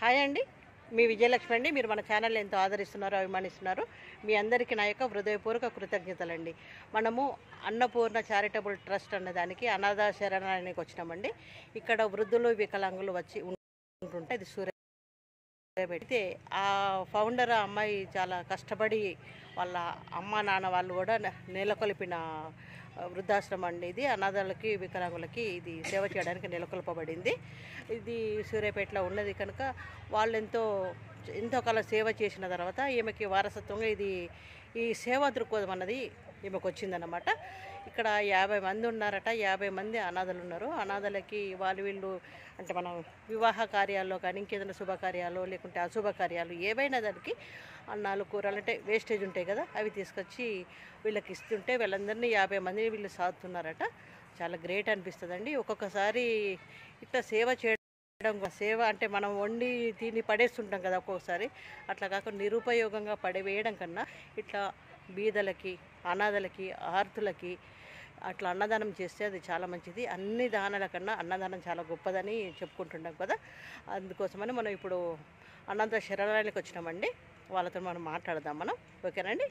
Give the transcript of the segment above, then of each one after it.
Hi అండి మీ విజయలక్ష్మి అండి మీరు మన ఛానల్ ఎంతో ఆదరిస్తున్నారు అభిమానిస్తున్నారు మీ అందరికీ నా యొక్క హృదయపూర్వక కృతజ్ఞతలండి మనము అన్నపూర్ణ చారిటబుల్ ట్రస్ట్ అనే దానికి అనాథ శరణానికి వచ్చినామండి ఇక్కడ వృద్ధులు వికలాంగులు వచ్చి ఉంటుంటే ఇది సూర్య పెడితే ఆ ఫౌండర్ ఆ అమ్మాయి చాలా కష్టపడి వాళ్ళ అమ్మ నాన్న వాళ్ళు కూడా నె- నెలకొల్పిన వృద్ధాశ్రమం అండి ఇది అనాథలకి వికలాంగులకి ఇది సేవ చేయడానికి నెలకొల్పబడింది ఇది సూర్యాపేటలో ఉన్నది కనుక వాళ్ళు ఎంతో ఎంతో కాలం సేవ చేసిన తర్వాత ఈమెకి వారసత్వంగా ఇది ఈ సేవా దృక్పథం అన్నది ఈమెకు వచ్చిందన్నమాట ఇక్కడ యాభై మంది ఉన్నారట యాభై మంది అనాథలు ఉన్నారు అనాథలకి వాళ్ళు వీళ్ళు అంటే మనం వివాహ కార్యాల్లో కానీ ఇంకేదైనా శుభకార్యాలు లేకుంటే అశుభ కార్యాలు ఏవైనా దానికి అన్నాలు కూరలు అంటే వేస్టేజ్ ఉంటాయి కదా అవి తీసుకొచ్చి వీళ్ళకి ఇస్తుంటే వీళ్ళందరినీ యాభై మందిని వీళ్ళు సాగుతున్నారట చాలా గ్రేట్ అనిపిస్తుందండి ఒక్కొక్కసారి ఇట్లా సేవ చేయడం సేవ అంటే మనం వండి తిని పడేస్తుంటాం కదా ఒక్కొక్కసారి అట్లా కాకుండా నిరుపయోగంగా పడవేయడం కన్నా ఇట్లా బీదలకి అనాథలకి ఆర్తులకి అట్లా అన్నదానం చేస్తే అది చాలా మంచిది అన్ని దానాల కన్నా అన్నదానం చాలా గొప్పదని చెప్పుకుంటున్నాం కదా అందుకోసమని మనం ఇప్పుడు అనంత శరణాలయానికి వచ్చినామండి వాళ్ళతో మనం మాట్లాడదాం మనం ఓకేనండి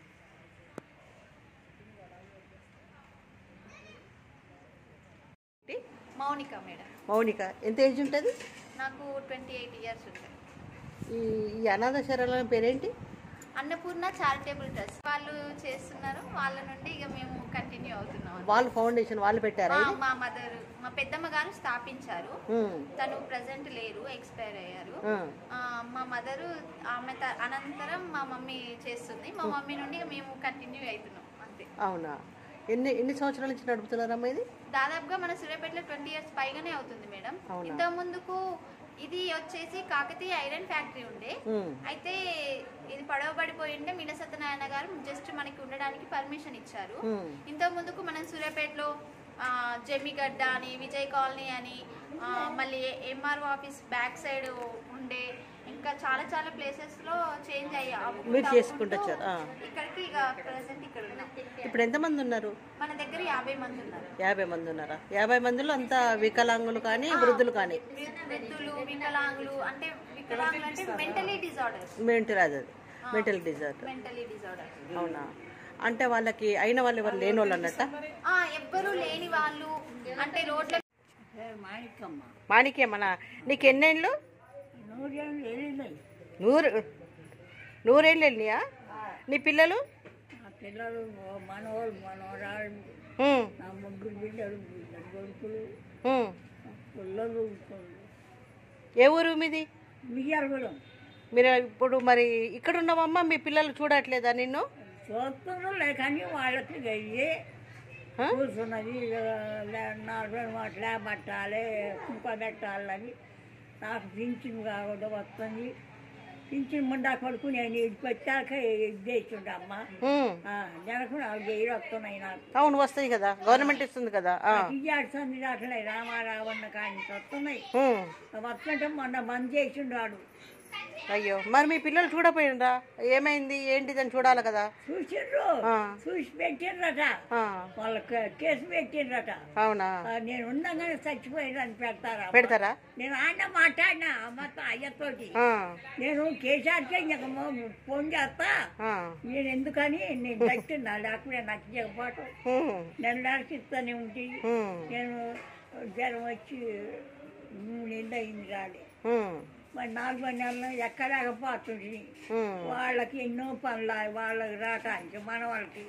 మౌనిక మేడం మౌనిక ఎంత ఏజ్ ఉంటుంది నాకు ట్వంటీ ఎయిట్ ఇయర్స్ ఉంటాయి ఈ ఈ అనాథ శరణాలయం పేరేంటి అన్నపూర్ణ చారిటబుల్ ట్రస్ట్ వాళ్ళు చేస్తున్నారు వాళ్ళ నుండి ఇక మేము కంటిన్యూ అవుతున్నాం వాళ్ళు ఫౌండేషన్ వాళ్ళు పెట్టారా మా- ఇది? మా మదర్ మా పెద్దమ్మ గారు స్థాపించారు ఉమ్, తను ప్రజెంట్ లేరు ఎక్స్పైర్ అయ్యారు ఉమ్. ఆ, మా మదరు ఆమె త- అనంతరం మా మమ్మీ చేస్తుంది మా మమ్మీ నుండి ఇక మేము కంటిన్యూ అవుతున్నాం అంతే అవునా ఎన్ని ఎన్ని సంవత్సరాల నుంచి నడుపుతున్నారమ్మా ఇది దాదాపుగా మన సూర్యాపేటలో ట్వంటీ ఇయర్స్ పైగానే అవుతుంది మేడం అవునా? ఇంత ముందుకు ఇది వచ్చేసి కాకతీయ ఐరన్ ఫ్యాక్టరీ ఉండే ఉమ్, అయితే ఇది పడవబడిపోయి ఉంటే మీన సత్యనారాయణ గారు జస్ట్ మనకి ఉండడానికి పర్మిషన్ ఇచ్చారు ఉమ్. ఇంత ముందుకు మనం సూర్యాపేటలో ఆ, జమ్మిగడ్డ అని విజయ్ కాలనీ అని ఆ, మళ్ళీ ఎంఆర్ఓ ఆఫీస్ బ్యాక్ సైడ్ ఉండే ఇంకా చాలా చాలా ప్లేసెస్ లో చేంజ్ అయ్యా మీరు చేసుకుంటూ వచ్చారు, ఆ. ఇక్కడికి ఇక ప్రెసెంట్ ఇక్కడ ఉన్నాం ఇప్పుడు ఎంతమంది ఉన్నారు మన దగ్గర యాభై మంది ఉన్నారు యాభై మంది ఉన్నారా యాభై మందిలో అంతా వికలాంగులు కానీ వృద్ధులు కానీ వృద్ధులు వికలాంగులు అంటే వికలాంగులు అంటే మెంటలీ డిజార్డర్స్ మెంటల్ అది మెంటల్ డిజార్డర్ మెంటలీ డిజార్డర్ అవునా అంటే వాళ్ళకి అయిన వాళ్ళు ఎవరు లేని వాళ్ళు అన్నట్ట ఆ ఎవ్వరు లేని వాళ్ళు అంటే రోడ్ల మాణికమ్మ మాణిక్యమ్మన నీకు ఎన్నేళ్ళు నూరేళ్ళు వెళ్ళినాయి నూరు నూరేళ్ళు వెళ్ళినాయా నీ పిల్లలు నా పిల్లలు మనవాళ్ళు మనవరాళ్ళు ఉమ్, నా ముగ్గురు బిడ్డలు ఇద్దరు కొడుకులు ఉమ్. పిల్లలు ఏ ఊరు మీది మియ్యాలగూడెం మీరు ఇప్పుడు మరి ఇక్కడ ఉన్నామమ్మా మీ పిల్లలు చూడట్లేదా నిన్ను చూస్తున్నారులే కానీ వాళ్ళకి అయ్యి ఆ? కూర్చున్నది నాలుగు మాటలే పట్టాలి కుంప పెట్టాలని నాకు పింఛన్ కాకుండా వస్తుంది పింఛన్ ముందా కొడుకు నేను ఇది పెట్టాక ఇద్దేస్తుండే అమ్మ ఉమ్. ఆ, నెలకు నాలుగు వేలు వస్తున్నాయి నాకు అవును వస్తాయి కదా గవర్నమెంట్ ఇస్తుంది కదా ఆ. ఇయ్యాడుతుంది దాంట్లో రామారావన్న కానీ వస్తున్నాయి ఉమ్. వస్తుంటే మొన్న బంద్ చేసిండు వాడు అయ్యో మరి మీ పిల్లలు చూడపోయినరా ఏమైంది ఏంటిది అని చూడాలి కదా చూసిండ్రు ఆ. చూసి పెట్టిండ్రట ఆ, వాళ్ళకి కేసు పెట్టిండ్రట అవునా ఆ, నేను ఉండగానే చచ్చిపోయిందని పెడతారా పెడతారా నేను ఆయన మాట్లాడినా అమ్మతో అయ్యతోటి ఆ, నేను కేసీఆర్కే ఇంకా ఫోన్ చేస్తా ఆ. నేను ఎందుకని నేను చచ్చిందా లేకపోతే నాకు చెప్పాటు ఉమ్, నెలకి ఇస్తానే ఉంటే ఉమ్, నేను జ్వరం వచ్చి మూడు నెలలు అయింది రాలే ఉమ్, మరి నాలుగు నెలలు ఎక్కలేకపోతుంది ఉమ్. వాళ్ళకి ఎన్నో పనులు వాళ్ళకి రావటానికి మన వాళ్ళకి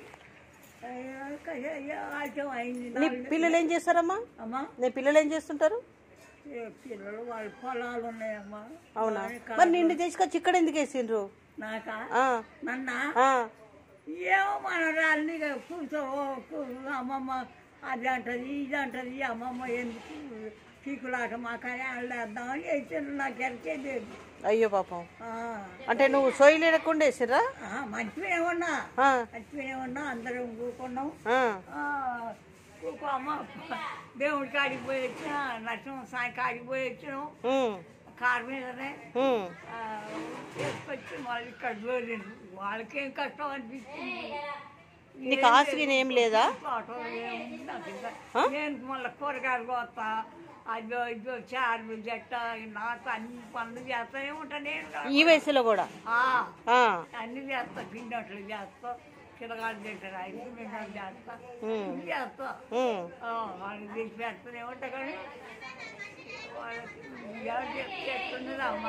ఆటం అయింది నీ నాలుగు- పిల్లలు ఏం చేస్తారమ్మా అమ్మా నీ పిల్లలు ఏం చేస్తుంటారు ఏ పిల్లలు వాళ్ళ పొలాలు ఉన్నాయమ్మా అవునా వారి కా- మరి నిన్ను తీసుకొచ్చి ఇక్కడ ఎందుకు వేసిండ్రు నాకా ఆ, నన్న ఆ, ఏమో మన రాళ్ళని కూర్చో అమ్మమ్మ అది అంటది ఇది అంటది అమ్మమ్మ ఎందుకు చీకులాట మాకనే అల్లేద్దామని వేసిండ్రు నాకు ఎరికేది అయ్యో పాపం అంటే నువ్వు సోయి లేకుండా వేసిర్రా మంచిగానే ఉన్నా ఆ, మంచిగానే ఉన్నా అందరం కూకున్నాం ఆ, ఆ, కూకో అమ్మ దేవుడి కాడికి పోయి వచ్చిన నష్టం సాయి కాడికి పోయి వచ్చినాం ఉమ్, కారు మీదనే ఉమ్. ఆ, తీసుకొచ్చి మళ్ళీ ఇక్కడ దోలిండ్రు వాళ్ళకేం కష్టం అనిపించింది నీకు ఆస్తిని ఏం లేదా ఆటో ఏముంది నాకు ఇంకా. నేను మళ్ళీ కూరగాయలు కోస్తా అదో ఇదో చారు జట్ట నాకు అన్ని పనులు చేస్తానే ఉంటా నేను ఈ వయసులో కూడా ఆ, ఆ, అన్ని చేస్తా పిండట్లు చేస్తా చిరగాలు తింటారు ఐదు మినిట్లు చేస్తా ఉమ్, ఇవి చేస్తా ఉమ్. ఆ, వాళ్ళకి తీసి పెడుతూనే ఉంటా కానీ వాళ్ళకి ఎవరు చెప్తే చెప్తున్నది అమ్మ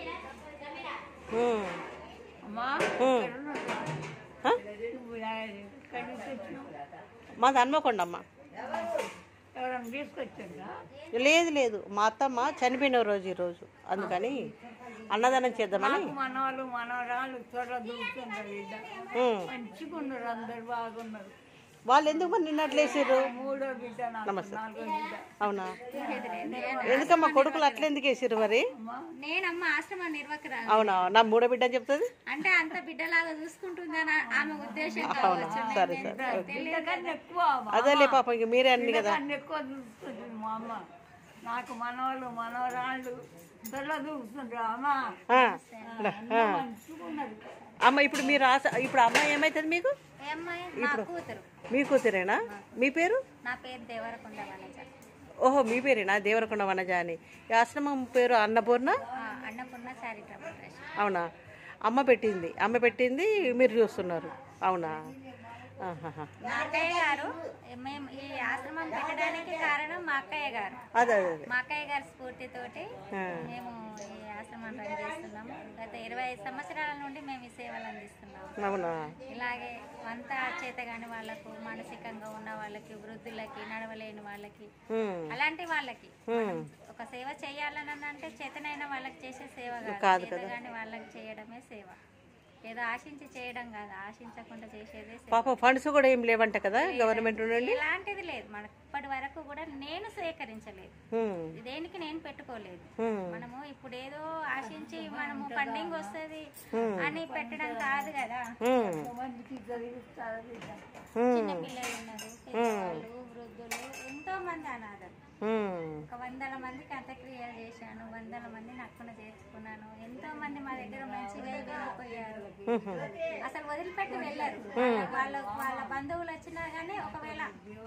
ఉమ్. అమ్మా ఉమ్. ఎక్కడ ఉన్నావు? ఆ? నువ్వు ఎక్కడి నుంచి వచ్చినావు మాది హన్మకొండ అమ్మ ఎవరైనా తీసుకొచ్చిందా లేదు లేదు మా అత్తమ్మ చనిపోయిన రోజు ఈరోజు అందుకని అన్నదానం చేద్దామని నాకు మనవాళ్ళు మనవరాళ్ళు త్వర దూకుతున్నారు బిడ్డ ఉమ్. మంచిగా ఉన్నారు అందరు బాగున్నారు వాళ్ళు ఎందుకు మరి నిన్నట్లేసారు మూడో బిడ్డ నాకు నమస్తే. నాలుగో బిడ్డ అవునా ఎందుకమ్మా కొడుకులు అట్లెందుకు వేసారు మరి అమ్మా నేనమ్మ ఆశ్రమ నిర్వకరా అవునా నా మూడో బిడ్డ అని చెప్తుంది అంటే అంత బిడ్డలాగా చూసుకుంటుందని ఆమె ఉద్దేశం కావచ్చు సరే సరే బిడ్డ కన్నా ఎక్కువ అమ్మా. అదేలే పాపం ఇంక మీరే అన్ని బిడ్డ కదా కన్నా ఎక్కువ చూస్తుంది మా అమ్మ నాకు మనవాళ్ళు మనవరాళ్ళు త్వరలో దూకుతుండ్రు అమ్మ ఆ, అందరూ మంచిగా ఉన్నారు అమ్మ ఇప్పుడు మీరు ఆశ ఇప్పుడు అమ్మాయి ఏమవుతుంది మీకు ఏ అమ్మాయి మా కూతురు మీ కూతురేనా మీ పేరు నా పేరు దేవరకొండ వనజ ఓహో మీ పేరేనా దేవరకొండ వనజ అని ఈ ఆశ్రమం పేరు అన్నపూర్ణ ఆ, అన్నపూర్ణ చారిటబుల్ ట్రస్ట్ అవునా అమ్మ పెట్టింది అమ్మ పెట్టింది మీరు చూస్తున్నారు అవునా ఆహాహా. మా అక్కయ్య గారు మేము ఈ ఆశ్రమం పెట్టడానికి కారణం మా అక్కయ్య గారు అదే అదే అదే మా అక్కయ్య గారి స్ఫూర్తితోటి ఆ. మేము ఈ ఆశ్రమం రన్ చేస్తున్నాము గత ఇరవై ఐదు సంవత్సరాల నుండి మేము ఈ సేవలు అందిస్తున్నాము అవునా ఇలాగే వంత చేతగాని వాళ్ళకు మానసికంగా ఉన్న వాళ్ళకి వృద్ధులకి నడవలేని వాళ్ళకి ఉమ్, అలాంటి వాళ్ళకి ఉమ్. ఒక సేవ చేయాలని అంటే చేతనైన వాళ్ళకి చేసే సేవ కాదు కాదు కదా. చేతగాని వాళ్ళకి చేయడమే సేవ ఏదో ఆశించి చేయడం కాదు ఆశించకుండా చేసేదే సేవ పాపం ఫండ్స్ కూడా ఏం లేవంట కదా గవర్నమెంట్ నుండి ఎలాంటిది లేదు మనకు ఇప్పటి వరకు కూడా నేను సేకరించలేదు ఉమ్, దేనికి నేను పెట్టుకోలేదు ఉమ్, మనము ఇప్పుడు ఏదో ఆశించి మనము ఫండింగ్ వస్తుంది అని పెట్టడం కాదు కదా ఉమ్, మందికి చదివిస్తారు బిడ్డ ఉమ్, చిన్న పిల్లలు ఉన్నారు పెద్దవాళ్ళు వృద్ధులు ఎంతో మంది అనాథలు ఉమ్. ఒక వందల మందికి అంత్యక్రియలు చేశాను వందల మందిని అక్కున చేర్చుకున్నాను ఎంతో మంది మా దగ్గర మంచిగా వెళ్ళిపోయారు అసలు వదిలిపెట్టి వెళ్ళరు వాళ్ళ వాళ్ళ బంధువులు వచ్చినా కానీ ఒకవేళ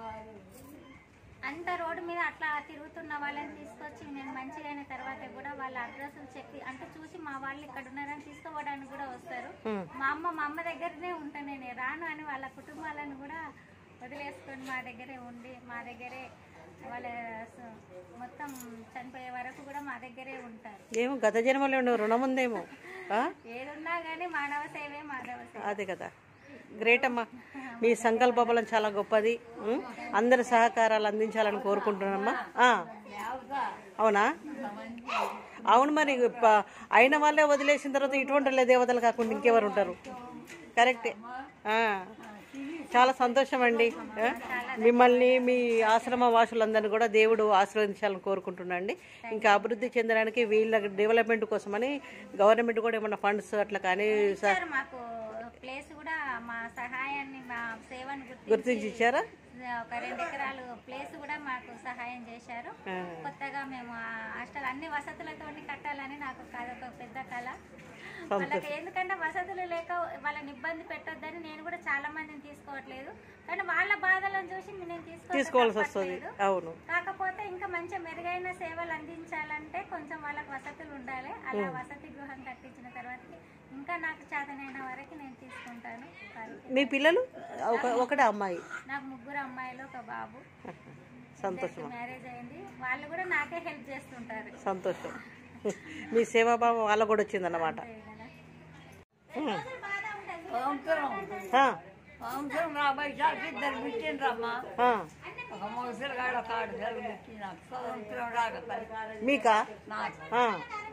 అంత రోడ్డు మీద అట్లా తిరుగుతున్న వాళ్ళని తీసుకొచ్చి నేను మంచిగా అయిన తర్వాత కూడా వాళ్ళ అడ్రస్లు చెప్పి అంటే చూసి మా వాళ్ళు ఇక్కడ ఉన్నారని తీసుకోవడానికి కూడా వస్తారు మా అమ్మ మా అమ్మ దగ్గరనే ఉంటాను నేను రాను అని వాళ్ళ కుటుంబాలను కూడా వదిలేసుకొని మా దగ్గరే ఉండి మా దగ్గరే వాళ్ళ స- మొత్తం చనిపోయే వరకు కూడా మా దగ్గరే ఉంటారు ఏమో గత జన్మలో ఉన్న రుణం ఉందేమో ఆ? ఏదున్నా కానీ మానవ సేవే మానవ సేవ అదే కదా గ్రేట్ అమ్మా మీ సంకల్ప బలం చాలా గొప్పది ఉం? అందరి సహకారాలు అందించాలని కోరుకుంటున్నామ్మా ఆ, అవునా అవును మరి ప- అయిన వాళ్ళే వదిలేసిన తర్వాత ఇటువంటి వాళ్ళే దేవతలు కాకుండా ఇంకెవరు ఉంటారు కరెక్టే ఆ. చాలా సంతోషం అండి ఆ? మిమ్మల్ని మీ ఆశ్రమ వాసులందరినీ కూడా దేవుడు ఆశీర్వదించాలని కోరుకుంటున్నాండి ఇంకా అభివృద్ధి చెందడానికి వీళ్ళ డెవలప్మెంట్ కోసమని గవర్నమెంట్ కూడా ఏమన్నా ఫండ్స్ అట్లా కానీ స- సార్ మాకు ప్లేస్ కూడా మా సహాయాన్ని మా సేవను గుర్తించి గుర్తించి ఇచ్చారా ఒక రెండు ఎకరాలు ప్లేస్ కూడా మాకు సహాయం చేశారు ఆ. కొత్తగా మేము ఆ హాస్టల్ అన్ని వసతులతో కట్టాలని నాకు ఒక- అదొక పెద్ద కళ వాళ్ళకి ఎందుకంటే వసతులు లేక వాళ్ళని ఇబ్బంది పెట్టొద్దని నేను కూడా చాలా మందిని తీసుకోవట్లేదు కానీ వాళ్ళ బాధలను చూసి నేను తీసుకోవడం తీసుకోవాల్సి వస్తుంది తప్పట్లేదు. అవును కాకపోతే ఇంకా మంచి మెరుగైన సేవలు అందించాలంటే కొంచెం వాళ్ళకి వసతులు ఉండాలి అలా వసతి గృహం కట్టించిన తర్వాత ఇంకా నాకు చేతనైన వరకు నేను తీసుకుంటాను వారికి. మీ పిల్లలు ఒక ఒకటే అమ్మాయి నాకు ముగ్గురు అమ్మాయిలు ఒక బాబు సంతోషం మ్యారేజ్ అయింది వాళ్ళు కూడా నాకే హెల్ప్ చేస్తుంటారు సంతోషం మీ సేవాభావం వాళ్ళకు కూడా వచ్చిందన్నమాట అంతే కదా. ఉం. సంవత్సరం ఆ, సంవత్సరం రాబోయే సార్కి ఇద్దరు పెట్టిండ్రమ్మా ఆ. ఒక ముసలి కాడ ఒక ఆడపిల్ల పెట్టి నాకు స్వతంత్రం రాక మీకా నాకు ఆ.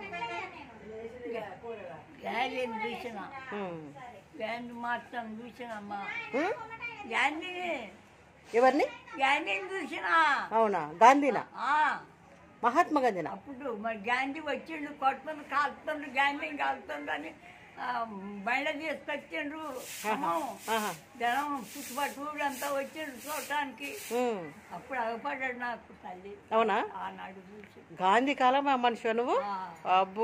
గ్యాలీని చూసిన ఉం. గ్యాండి మాత్రం చూసినమ్మా ఉం? గ్యాండి ఎవరిని గ్యాండీని చూసిన అవునా గాంధీనా ఆ, మహాత్మా గాంధీనా అప్పుడు మరి గాంధీ వచ్చిండు కొట్టుకుని కాలుతుండ్రు గాంధీని కాలుతుండ్రు ఆ, బండ తీసుకొచ్చిండ్రు అమ్మో, ఆహా. జనం చుట్టుపక్కల ఊళ్ళంతా వచ్చిండ్రు చూడటానికి ఉం. అప్పుడు అగపడ్డాడు నాకు తల్లి అవునా ఆనాడు చూసి గాంధీ కాలం ఆ మనిషి నువ్వు ఆ, అబ్బో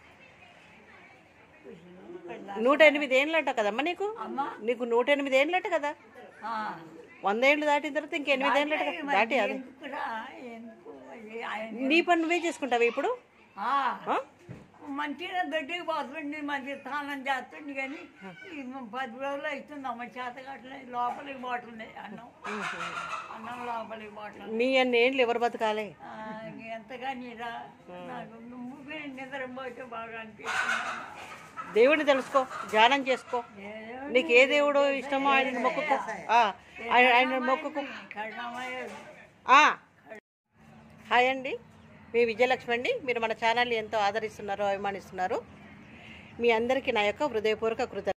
చూసిన. నూట ఎనిమిది ఏండ్లంట కదమ్మా నీకు అమ్మా నీకు నూట ఎనిమిది ఏండ్లంట కదా ఆ. వంద ఏళ్ళు దాటిన తర్వాత ఇంక ఎనిమిది ఏండ్లట కదా దాటి అది ఎందుకురా ఎందుకు అది ఆయన నీ పని నువ్వే చేసుకుంటావా ఇప్పుడు ఆ, ఆ? మంచిగా దొడ్డికి పోతుంది మంచి స్నానం చేస్తుంది కానీ ఈ పది రోజులు అవుతుంది అమ్మ చేత కట్టలే లోపలికి పోతుంది అన్నం అన్నం లోపలికి పోవట్లేదు నీ అన్ని ఏండ్లు ఎవరు బతకాలి ఆ, ఎంతగా నీరా నాకు నువ్వు నిద్రపోతే బాగా అనిపిస్తుంది దేవుడిని తెలుసుకో ధ్యానం చేసుకో నీకు ఏ దేవుడు ఇష్టమో ఆయన మొక్కుకో ఆ, ఆయన ఆయన మొక్కుకో కరుణమయ్య ఆ. హాయ్ అండి మీ విజయలక్ష్మి అండి మీరు మన ఛానల్ని ఎంతో ఆదరిస్తున్నారు అభిమానిస్తున్నారు మీ అందరికీ నా యొక్క హృదయపూర్వక కృత